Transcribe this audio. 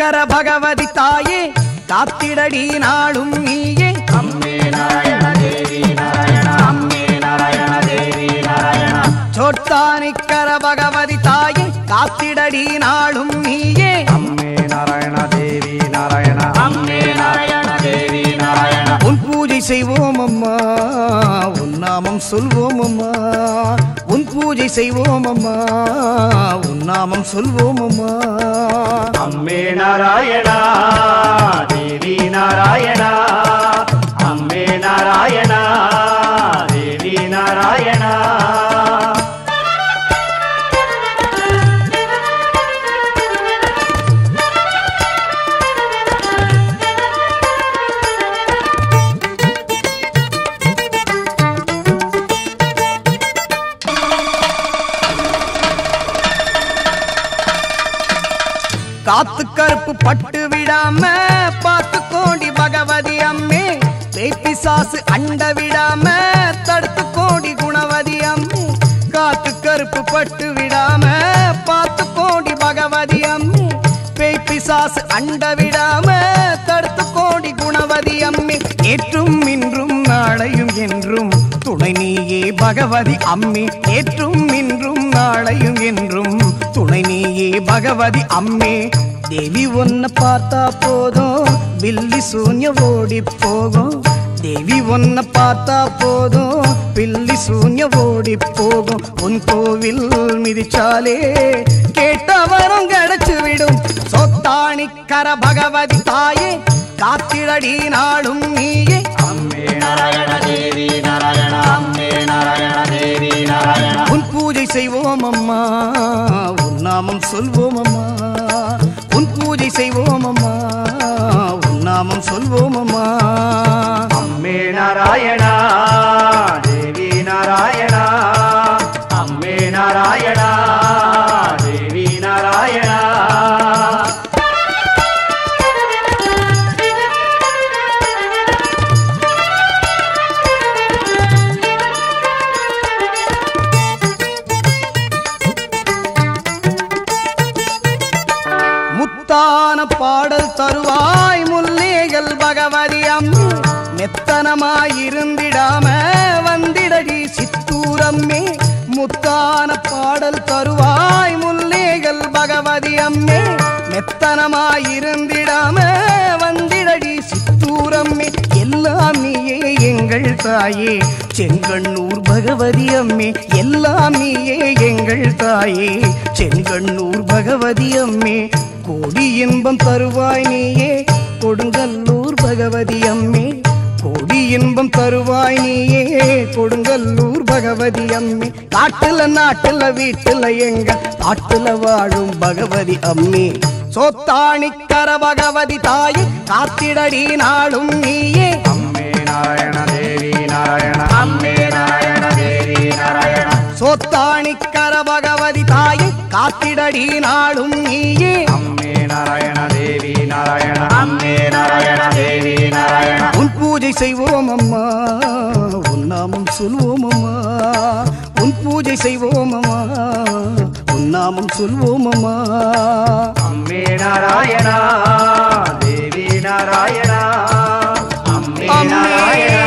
காத்தானிக்கர பகவதி தாயே காத்திடடி நாளும் நீயே அம்மே நாராயண தேவி நாராயண அம்மே நாராயண தேவி நாராயண சோட்டானிக்கர பகவதி தாயே காத்திடடி நாளும் நீயே அம்மே நாராயண தேவி நாராயண அம்மே நாராயண தேவி நாராயண உன் பூஜை செய்வோம் அம்மா உன் நாமம் சொல்வோம் அம்மா உன் பூஜை செய்வோம் அம்மா உன் நாமம் சொல்வோம் அம்மா அம்மே நாராயணா தேவி நாராயணா அம்மே நாராயணா தேவி நாராயணா காத்து கருப்பு பட்டு விடாம பார்த்து கோடி பகவதி அம்மே பேப்பி சாசு அண்ட விடாம தடுத்து கோடி குணவதி அம்மே காத்து கருப்பு பட்டு விடாம பார்த்து கோடி பகவதி அம்மே பேப்பி சாசு அண்ட விடாம தடுத்து கோடி குணவதி அம்மே ஏற்றும் இன்றும் நாளையும் என்றும் துணை நீயே பகவதி அம்மி ஏற்றும் இன்றும் நாளையும் என்றும் துணை நீயே பகவதி அம்மே தேவி ஒன்ன பார்த்தா போதும் பில்லி சூன்ய ஓடி போகும் தேவி ஒன்ன பார்த்தா போதும் பில்லி சூன்ய ஓடி போகும் உன் கோவில் மிதிச்சாலே கேட்ட வரம் கிடைச்சு விடும் சொத்தாணிக்கர பகவதி தாயே காத்திரடி நாளும் நீயே அம்மே நாராயண தேவி நாராயண அம்மே நாராயண தேவி நாராயண உன் பூஜை செய்வோம் அம்மா உன் நாமம் சொல்வோம் அம்மா உன் பூஜை செய்வோம் அம்மா உன் நாமம் சொல்வோம் அம்மா அம்மே நாராயணா தேவி நாராயணா அம்மே நாராயணா தேவி நாராயணா முத்தான பாடல் தருவாய் முல்லேகள் பகவதி அம்மே மெத்தனமாயிருந்திடாம வந்திடடி சித்தூரம்மே முத்தான பாடல் தருவாய் முல்லேகள் பகவதி அம்மே மெத்தனமாயிருந்திடாம வந்திடடி சித்தூரம்மே எல்லாம் நீயே எங்கள் தாயே செங்கண்ணூர் பகவதி அம்மே எல்லாம் நீயே எங்கள் தாயே செங்கண்ணூர் பகவதி அம்மே கோடி இன்பம் தருவாய் நீயே கொடுங்கல்லூர் பகவதி அம்மே கோடி இன்பம் தருவாய் நீயே கொடுங்கல்லூர் பகவதி அம்மே காட்டுல நாட்டுல வீட்டுல எங்க காட்டுல வாழும் பகவதி அம்மே சோத்தாணிக்கர பகவதி தாயே காத்திடடி நாளும் நீயே அம்மே நாராயண தேவி நாராயண அம்மே நாராயண தேவி நாராயண சோத்தாணிக்கர பகவதி தாயே காத்திடடி நாளும் நீயே அம்மே நாராயண தேவி நாராயண அம்மே நாராயண தேவி நாராயண உன் பூஜை செய்வோம் அம்மா உன் நாமம் சொல்வோம் அம்மா உன் பூஜை செய்வோம் அம்மா உன் நாமம் சொல்வோம் அம்மா அம்மே நாராயணா தேவி நாராயணா அம்மே அம்மே நாராயணா